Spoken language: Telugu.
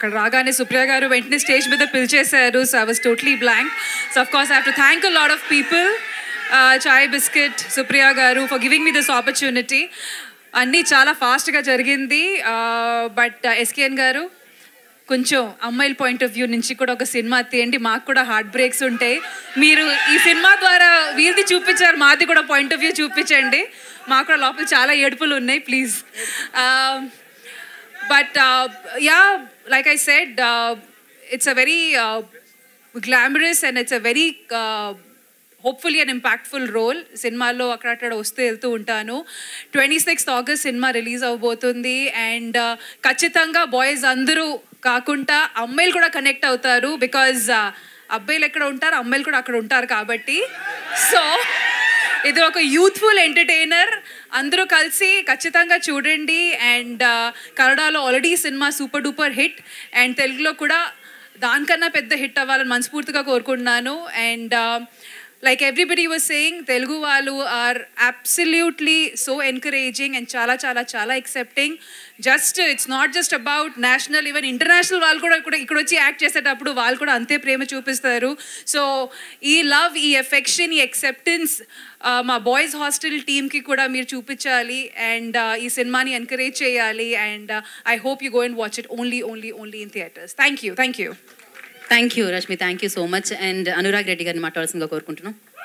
అక్కడ రాగానే సుప్రియ గారు వెంటనే స్టేజ్ మీద పిలిచేశారు so I was totally blank so of course I to thank a lot of people Chai Bisket Supriya గారు for giving me this opportunity అన్నీ చాలా ఫాస్ట్గా జరిగింది బట్ ఎస్కేఎన్ గారు కొంచెం అమ్మాయిల పాయింట్ ఆఫ్ వ్యూ నుంచి కూడా ఒక సినిమా తీయండి మాకు కూడా హార్ట్ బ్రేక్స్ ఉంటాయి మీరు ఈ సినిమా ద్వారా వీరిది చూపించారు మాది కూడా పాయింట్ ఆఫ్ వ్యూ చూపించండి మాకు కూడా లోపల చాలా ఏడుపులు ఉన్నాయి please but ya like I said it's a very glamorous and it's a very hopefully and impactful role సినిమాల్లో అక్కడక్కడ వస్తూ వెళ్తూ ఉంటాను twenty sixth August cinema release అవబోతుంది అండ్ ఖచ్చితంగా బాయ్స్ అందరూ కాకుండా అమ్మాయిలు కూడా కనెక్ట్ అవుతారు బికాజ్ అబ్బాయిలు ఎక్కడ ఉంటారు అమ్మాయిలు కూడా అక్కడ ఉంటారు కాబట్టి సో ఇది ఒక యూత్ఫుల్ ఎంటర్టైనర్ అందరూ కలిసి ఖచ్చితంగా చూడండి అండ్ కన్నడలో already cinema super duper hit and తెలుగులో కూడా దానికన్నా పెద్ద హిట్ అవ్వాలని మనస్ఫూర్తిగా కోరుకుంటున్నాను and like everybody was saying Telugu వాళ్ళు are absolutely so encouraging and చాలా చాలా చాలా excepting just it's not just about national even international వాళ్ళు కూడా ఇక్కడ ఇక్కడ వచ్చి యాక్ట్ చేసేటప్పుడు వాళ్ళు కూడా అంతే ప్రేమ చూపిస్తారు సో ఈ లవ్ ఈ ఎఫెక్షన్ ఈ ఎక్సెప్టెన్స్ మా బాయ్స్ హాస్టల్ టీమ్కి కూడా మీరు చూపించాలి అండ్ ఈ సినిమాని ఎంకరేజ్ చేయాలి and I hope you go and watch it only only only in theatres thank you thank you thank you Rashmi thank you so much and Anurag Reddy గారిని మాట్లాడాల్సిందిగా కోరుకుంటున్నాం